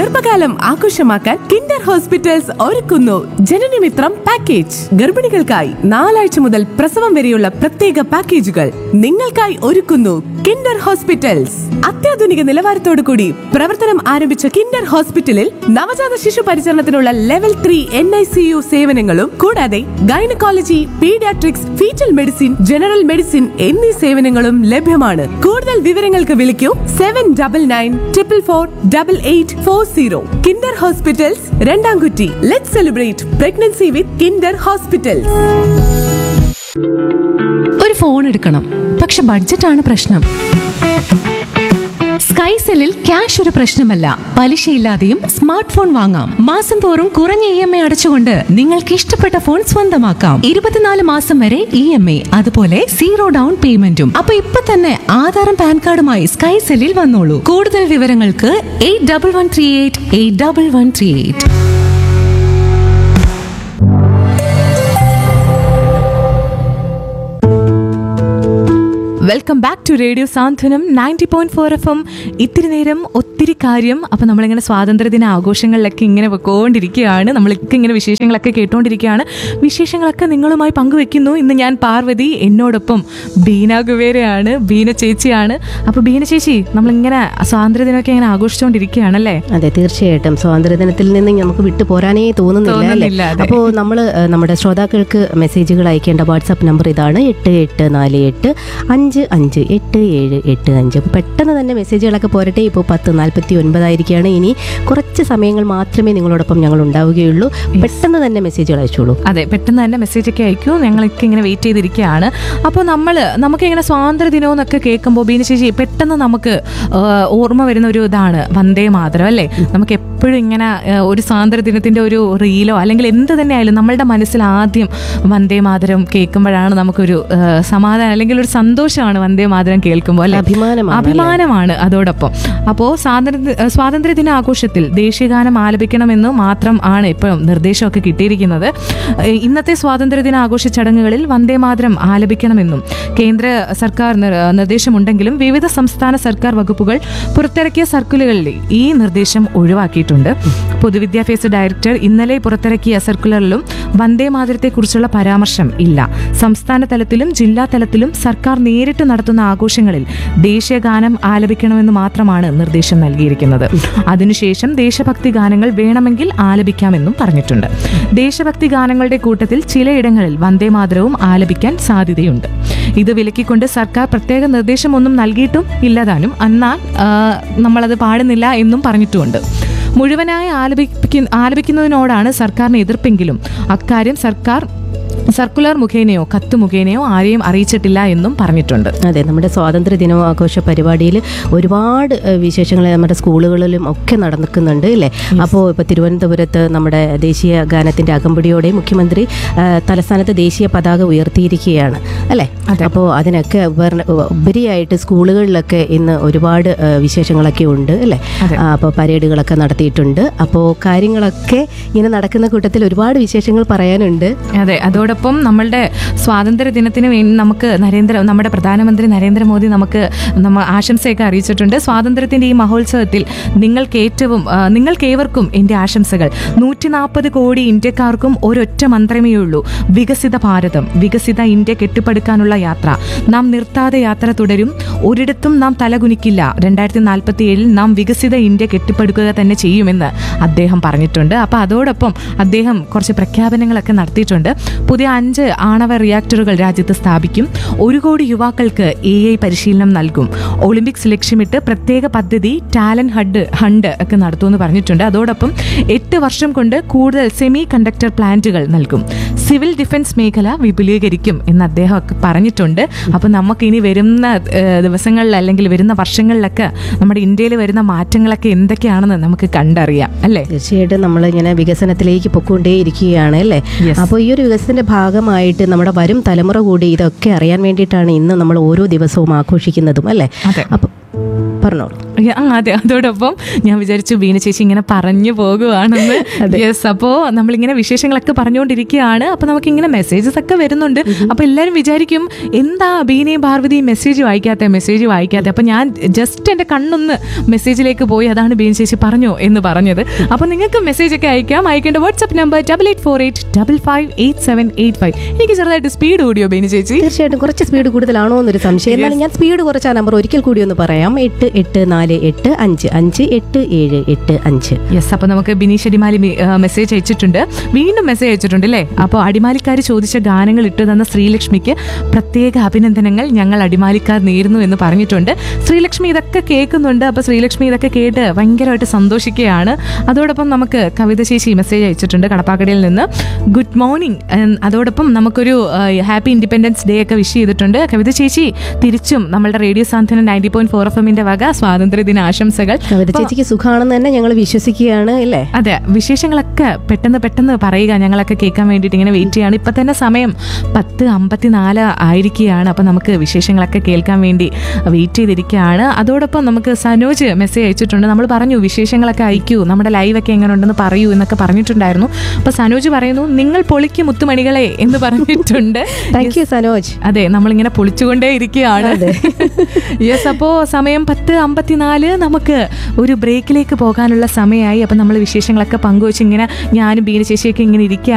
ഗർഭകാലം ആഘോഷമാക്കാൻ Kinder hospitals ഒരുക്കുന്നു ജനനമിത്രം പാക്കേജ് ഗർഭിണികൾക്കായി നാലാഴ്ച മുതൽ പ്രസവം വരെയുള്ള പ്രത്യേക പാക്കേജുകൾ നിങ്ങൾക്കായി ഒരുക്കുന്നു കിൻഡർ ഹോസ്പിറ്റൽസ് അത്യാധുനിക നിലവാരത്തോടു കൂടി പ്രവർത്തനം ആരംഭിച്ച കിൻഡർ ഹോസ്പിറ്റലിൽ നവജാത ശിശു പരിചരണത്തിനുള്ള level three N I C U സേവനങ്ങളും കൂടാതെ gynaecology paediatrics fetal medicine general medicine എന്നീ സേവനങ്ങളും ലഭ്യമാണ് കൂടുതൽ വിവരങ്ങൾക്ക് വിളിക്കൂ seven double nine triple four double eight four zero Kinder hospitals Randamkutty let celebrate pregnancy with Kinder hospitals ഒരു ഫോൺ എടുക്കണം പക്ഷെ ബഡ്ജറ്റാണ് പ്രശ്നം സ്കൈസെല്ലിൽ ക്യാഷ് ഒരു പ്രശ്നമല്ല പലിശയില്ലാതെയും സ്മാർട്ട് ഫോൺ വാങ്ങാം മാസം തോറും കുറഞ്ഞ ഇ എം ഐ അടച്ചുകൊണ്ട് നിങ്ങൾക്ക് ഇഷ്ടപ്പെട്ട ഫോൺ സ്വന്തമാക്കാം ഇരുപത്തിനാല് മാസം വരെ ഇ എം ഐ അതുപോലെ സീറോ ഡൗൺ പേയ്മെന്റും അപ്പൊ ഇപ്പൊ തന്നെ ആധാറും പാൻ കാർഡുമായി സ്കൈസെല്ലിൽ വന്നോളൂ കൂടുതൽ വിവരങ്ങൾക്ക് eight double one three eight eight double one three eight welcome back to radio Santhwanam ninety point four F M ഇത്തിരി നേരം ഒത്തിരി കാര്യം അപ്പം നമ്മളിങ്ങനെ സ്വാതന്ത്ര്യദിന ആഘോഷങ്ങളിലൊക്കെ ഇങ്ങനെ പോയിക്കൊണ്ടിരിക്കുകയാണ് നമ്മളൊക്കെ ഇങ്ങനെ വിശേഷങ്ങളൊക്കെ കേട്ടുകൊണ്ടിരിക്കുകയാണ് വിശേഷങ്ങളൊക്കെ നിങ്ങളുമായി പങ്കുവെക്കുന്നു ഇന്ന് ഞാൻ പാർവതി എന്നോടൊപ്പം ബീന കുവേരയാണ് ബീന ചേച്ചിയാണ് അപ്പോൾ ബീന ചേച്ചി നമ്മളിങ്ങനെ സ്വാതന്ത്ര്യദിനമൊക്കെ ഇങ്ങനെ ആഘോഷിച്ചുകൊണ്ടിരിക്കുകയാണല്ലേ അതെ തീർച്ചയായിട്ടും സ്വാതന്ത്ര്യദിനത്തിൽ നിന്ന് നമുക്ക് വിട്ടു പോരാനേ തോന്നുന്നില്ല തോന്നുന്നില്ല, അല്ലേ അതെ. അപ്പോൾ നമ്മൾ നമ്മുടെ ശ്രോതാക്കൾക്ക് മെസ്സേജുകൾ അയക്കേണ്ട വാട്സാപ്പ് നമ്പർ ഇതാണ് എട്ട് എട്ട് നാല് എട്ട് അഞ്ച് അഞ്ച് എട്ട് ഏഴ് എട്ട് അഞ്ച് അപ്പോൾ പെട്ടെന്ന് തന്നെ മെസ്സേജുകളൊക്കെ പോരട്ടെ ഇപ്പോൾ പത്ത് നാൽപ്പത്തി ഒൻപതായിരിക്കുകയാണ് ഇനി കുറച്ച് സമയങ്ങൾ മാത്രമേ നിങ്ങളോടൊപ്പം ഞങ്ങൾ ഉണ്ടാവുകയുള്ളൂ പെട്ടെന്ന് തന്നെ മെസ്സേജുകൾ അയച്ചോളൂ അതെ പെട്ടെന്ന് തന്നെ മെസ്സേജ് ഒക്കെ അയക്കൂ ഞങ്ങളൊക്കെ ഇങ്ങനെ വെയിറ്റ് ചെയ്തിരിക്കുകയാണ് അപ്പോൾ നമ്മൾ നമുക്ക് ഇങ്ങനെ സ്വാതന്ത്ര്യ ദിനം എന്നൊക്കെ കേൾക്കുമ്പോൾ ബീന ചേച്ചി പെട്ടെന്ന് നമുക്ക് ആ, ഓർമ്മ വരുന്ന ഒരു ഇതാണ് വന്ദേ മാതരം അല്ലേ നമുക്ക് എപ്പോഴും ഇങ്ങനെ ആ, ഒരു സ്വാതന്ത്ര്യ ദിനത്തിന്റെ ഒരു റീലോ അല്ലെങ്കിൽ എന്ത് തന്നെ ആയാലും നമ്മളുടെ മനസ്സിൽ ആദ്യം വന്ദേ മാതരം കേൾക്കുമ്പോഴാണ് നമുക്കൊരു ആ, സമാധാനം അല്ലെങ്കിൽ ഒരു സന്തോഷമാണ് വന്ദേ മാതരം കേൾക്കുമ്പോൾ അല്ലേ അഭിമാനമാണ് അല്ലേ? അഭിമാനമാണ് അതോടൊപ്പം അപ്പോൾ സ്വാതന്ത്ര്യ സ്വാതന്ത്ര്യ ദിന ആഘോഷത്തിൽ ദേശീയഗാനം ആലപിക്കണമെന്ന് മാത്രം ആണ് ഇപ്പോൾ നിർദ്ദേശമൊക്കെ കിട്ടിയിരിക്കുന്നത് ഏഹ് ഇന്നത്തെ സ്വാതന്ത്ര്യ ദിന ആഘോഷ ചടങ്ങുകളിൽ വന്ദേ മാതരം ആലപിക്കണമെന്നും കേന്ദ്ര സർക്കാർ നിർ- നിർദ്ദേശമുണ്ടെങ്കിലും വിവിധ സംസ്ഥാന സർക്കാർ വകുപ്പുകൾ പുറത്തിറക്കിയ സർക്കുലറുകളിൽ ഈ നിർദ്ദേശം ഒഴിവാക്കിയിട്ടുണ്ട് പൊതുവിദ്യാഭ്യാസ ഡയറക്ടർ ഇന്നലെ പുറത്തിറക്കിയ സർക്കുലറിലും വന്ദേ മാതരത്തെക്കുറിച്ചുള്ള പരാമർശം ഇല്ല സംസ്ഥാന തലത്തിലും ജില്ലാ തലത്തിലും സർക്കാർ നേരിട്ട് നടത്തുന്ന ആഘോഷങ്ങളിൽ ദേശീയഗാനം ആലപിക്കണമെന്ന് മാത്രമാണ് നിർദ്ദേശം നൽകിയിരിക്കുന്നത് അതിനുശേഷം ദേശഭക്തി ഗാനങ്ങൾ വേണമെങ്കിൽ ആലപിക്കാമെന്നും പറഞ്ഞിട്ടുണ്ട് ദേശഭക്തി ഗാനങ്ങളുടെ കൂട്ടത്തിൽ ചിലയിടങ്ങളിൽ വന്ദേ മാതരവും ആലപിക്കാൻ സാധ്യതയുണ്ട് ഇത് വിലക്കിക്കൊണ്ട് സർക്കാർ പ്രത്യേക നിർദ്ദേശമൊന്നും നൽകിയിട്ടും ഇല്ലതാനും എന്നാൽ ആ, നമ്മളത് പാടുന്നില്ല എന്നും പറഞ്ഞിട്ടുമുണ്ട് മുഴുവനായി ആലപിക്കുന്ന ആലപിക്കുന്നതിനോടാണ് സർക്കാരിന് എതിർപ്പെങ്കിലും അക്കാര്യം സർക്കാർ സർക്കുലർ മുഖേനയോ കത്ത് മുഖേനയോ ആരെയും അറിയിച്ചിട്ടില്ല എന്നും പറഞ്ഞിട്ടുണ്ട് അതെ നമ്മുടെ സ്വാതന്ത്ര്യ ദിനാഘോഷ പരിപാടിയിൽ ഒരുപാട് ഏഹ്, വിശേഷങ്ങൾ നമ്മുടെ സ്കൂളുകളിലും ഒക്കെ നടക്കുന്നുണ്ട് അല്ലേ അപ്പോൾ ഇപ്പോൾ തിരുവനന്തപുരത്ത് നമ്മുടെ ദേശീയ ഗാനത്തിൻ്റെ അകമ്പടിയോടെ മുഖ്യമന്ത്രി ഏഹ്, തലസ്ഥാനത്ത് ദേശീയ പതാക ഉയർത്തിയിരിക്കുകയാണ് അല്ലേ അപ്പോൾ അതിനൊക്കെ ഉപര- ഉപരിയായിട്ട് സ്കൂളുകളിലൊക്കെ ഇന്ന് ഒരുപാട് ഏഹ്, വിശേഷങ്ങളൊക്കെ ഉണ്ട് അല്ലേ അതെ. ആ, അപ്പോൾ പരേഡുകളൊക്കെ നടത്തിയിട്ടുണ്ട് അപ്പോൾ കാര്യങ്ങളൊക്കെ ഇങ്ങനെ നടക്കുന്ന കൂട്ടത്തിൽ ഒരുപാട് വിശേഷങ്ങൾ പറയാനുണ്ട് അതെ അതോടൊപ്പം നമ്മളുടെ സ്വാതന്ത്ര്യ ദിനത്തിന് വേണ്ടി നമുക്ക് നരേന്ദ്ര നമ്മുടെ പ്രധാനമന്ത്രി നരേന്ദ്രമോദി നമുക്ക് നമ്മ ആശംസയൊക്കെ അറിയിച്ചിട്ടുണ്ട് സ്വാതന്ത്ര്യത്തിന്റെ ഈ മഹോത്സവത്തിൽ നിങ്ങൾക്ക് ഏറ്റവും ആ, നിങ്ങൾക്കേവർക്കും എൻ്റെ ആശംസകൾ നൂറ്റി നാൽപ്പത് കോടി ഇന്ത്യക്കാർക്കും ഒരൊറ്റ മന്ത്രമേ ഉള്ളൂ വികസിത ഭാരതം വികസിത ഇന്ത്യ കെട്ടിപ്പടുക്കാനുള്ള യാത്ര നാം നിർത്താതെ യാത്ര തുടരും ഒരിടത്തും നാം തലകുനിക്കില്ല രണ്ടായിരത്തി നാൽപ്പത്തി ഏഴിൽ നാം വികസിത ഇന്ത്യ കെട്ടിപ്പടുക്കുക തന്നെ ചെയ്യുമെന്ന് അദ്ദേഹം പറഞ്ഞിട്ടുണ്ട് അപ്പോൾ അതോടൊപ്പം അദ്ദേഹം കുറച്ച് പ്രഖ്യാപനങ്ങളൊക്കെ നടത്തിയിട്ടുണ്ട് പുതിയ അഞ്ച് ആണവ റിയാക്ടറുകൾ രാജ്യത്ത് സ്ഥാപിക്കും ഒരു കോടി യുവാക്കൾക്ക് എ ഐ പരിശീലനം നൽകും ഒളിമ്പിക്സ് ലക്ഷ്യമിട്ട് പ്രത്യേക പദ്ധതി ടാലന്റ് ഹഡ് ഹണ്ട് ഒക്കെ നടത്തുമെന്ന് പറഞ്ഞിട്ടുണ്ട് അതോടൊപ്പം എട്ട് വർഷം കൊണ്ട് കൂടുതൽ സെമി കണ്ടക്ടർ പ്ലാന്റുകൾ നൽകും സിവിൽ ഡിഫൻസ് മേഖല വിപുലീകരിക്കും എന്ന് അദ്ദേഹം ഒക്കെ പറഞ്ഞിട്ടുണ്ട് അപ്പം നമുക്ക് ഇനി വരുന്ന ഏഹ്, ദിവസങ്ങളിൽ അല്ലെങ്കിൽ വരുന്ന വർഷങ്ങളിലൊക്കെ നമ്മുടെ ഇന്ത്യയിൽ വരുന്ന മാറ്റങ്ങളൊക്കെ എന്തൊക്കെയാണെന്ന് നമുക്ക് കണ്ടറിയാം അല്ലേ തീർച്ചയായിട്ടും നമ്മൾ ഇങ്ങനെ വികസനത്തിലേക്ക് പൊക്കൊണ്ടേയിരിക്കുകയാണ് അല്ലേ Yes. അപ്പോൾ ഈ ഒരു വികസനത്തിന്റെ ഭാഗമായിട്ട് നമ്മുടെ വരും തലമുറ കൂടി ഇതൊക്കെ അറിയാൻ വേണ്ടിയിട്ടാണ് ഇന്ന് നമ്മൾ ഓരോ ദിവസവും ആഘോഷിക്കുന്നതും അല്ലേ അതെ. അപ്പോൾ പറഞ്ഞോളൂ ആ അതെ അതോടൊപ്പം ഞാൻ വിചാരിച്ചു ബീന ചേച്ചി ഇങ്ങനെ പറഞ്ഞു പോകുവാണെന്ന് യെസ് അപ്പോൾ നമ്മളിങ്ങനെ വിശേഷങ്ങളൊക്കെ പറഞ്ഞുകൊണ്ടിരിക്കുകയാണ് അപ്പോൾ നമുക്ക് ഇങ്ങനെ മെസ്സേജസ് ഒക്കെ വരുന്നുണ്ട് അപ്പോൾ എല്ലാവരും വിചാരിക്കും എന്താ ബീനയും പാർവതിയും മെസ്സേജ് വായിക്കാത്ത മെസ്സേജ് വായിക്കാത്ത അപ്പോൾ ഞാൻ ജസ്റ്റ് എൻ്റെ കണ്ണൊന്ന് മെസ്സേജിലേക്ക് പോയി അതാണ് ബീന ചേച്ചി പറഞ്ഞോ എന്ന് പറഞ്ഞത് അപ്പോൾ നിങ്ങൾക്ക് മെസ്സേജ് ഒക്കെ അയക്കാം അയക്കേണ്ട WhatsApp number double eight four eight double five eight seven eight five എനിക്ക് ചെറുതായിട്ട് സ്പീഡ് കൂടിയോ ബീന ചേച്ചി തീർച്ചയായിട്ടും കുറച്ച് സ്പീഡ് കൂടുതലാണോ എന്നൊരു സംശയം എന്നാലും ഞാൻ സ്പീഡ് കുറച്ച് ആ നമ്പർ ഒരിക്കൽ കൂടി ഒന്ന് പറയാം എട്ട് എട്ട് നാല് എട്ട് അഞ്ച് അഞ്ച് എട്ട് ഏഴ് എട്ട് അഞ്ച് യെസ് അപ്പൊ നമുക്ക് ബിനീഷ് അടിമാലി മെസ്സേജ് അയച്ചിട്ടുണ്ട് വീണ്ടും മെസ്സേജ് അയച്ചിട്ടുണ്ട് അല്ലേ അപ്പോൾ അടിമാലിക്കാർ ചോദിച്ച ഗാനങ്ങൾ ഇട്ടു തന്ന ശ്രീലക്ഷ്മിക്ക് പ്രത്യേക അഭിനന്ദനങ്ങൾ ഞങ്ങൾ അടിമാലിക്കാർ നേരുന്നു എന്ന് പറഞ്ഞിട്ടുണ്ട് ശ്രീലക്ഷ്മി ഇതൊക്കെ കേൾക്കുന്നുണ്ട് അപ്പോൾ ശ്രീലക്ഷ്മി ഇതൊക്കെ കേട്ട് ഭയങ്കരമായിട്ട് സന്തോഷിക്കുകയാണ് അതോടൊപ്പം നമുക്ക് കവിത ശേഷി മെസ്സേജ് അയച്ചിട്ടുണ്ട് കടപ്പാക്കടയിൽ നിന്ന് ഗുഡ് മോർണിംഗ് അതോടൊപ്പം നമുക്കൊരു ഹാപ്പി ഇൻഡിപെൻഡൻസ് ഡേ ഒക്കെ വിഷ് ചെയ്തിട്ടുണ്ട് കവിത ചേച്ചി തിരിച്ചും നമ്മളുടെ radio Santhwanam ninety point four F എമ്മിന്റെ വക സ്വാതന്ത്ര്യദിന ആശംസകൾ കവിത ചേച്ചിക്ക് സുഖാണെന്ന് തന്നെ ഞങ്ങൾ വിശ്വസിക്കുകയാണ് അല്ലേ അതെ വിശേഷങ്ങളൊക്കെ പെട്ടെന്ന് പെട്ടെന്ന് പറയുക ഞങ്ങളൊക്കെ കേൾക്കാൻ വേണ്ടിയിട്ട് ഇങ്ങനെ വെയിറ്റ് ചെയ്യാണ് ഇപ്പം തന്നെ സമയം പത്ത് അമ്പത്തിനാല് ആയിരിക്കുകയാണ് അപ്പം നമുക്ക് വിശേഷങ്ങളൊക്കെ കേൾക്കാൻ വേണ്ടി വെയിറ്റ് ചെയ്തിരിക്കുകയാണ് അതോടൊപ്പം നമുക്ക് സനോജ് മെസ്സേജ് അയച്ചിട്ടുണ്ട് നമ്മൾ പറഞ്ഞു വിശേഷങ്ങളൊക്കെ അയക്കൂ നമ്മുടെ ലൈവൊക്കെ എങ്ങനെ ഉണ്ടെന്ന് പറയൂ എന്നൊക്കെ പറഞ്ഞിട്ടുണ്ടായിരുന്നു അപ്പോൾ സനോജ് പറയുന്നു നിങ്ങൾ പൊളിക്ക് മുത്തുമണികളെ എന്ന് പറഞ്ഞിട്ടുണ്ട് താങ്ക് യു സനോജ് അതെ നമ്മളിങ്ങനെ പൊളിച്ചുകൊണ്ടേ ഇരിക്കുകയാണ് യെസ് അപ്പോൾ സമയം പത്ത് അമ്പത്തിനാല് നമുക്ക് ഒരു ബ്രേക്കിലേക്ക് പോകാനുള്ള സമയമായി അപ്പം നമ്മൾ വിശേഷങ്ങളൊക്കെ പങ്കുവെച്ച് ഇങ്ങനെ ഞാനും ബീന ചേച്ചിയൊക്കെ ഇങ്ങനെ ഇരിക്കുകയാണ്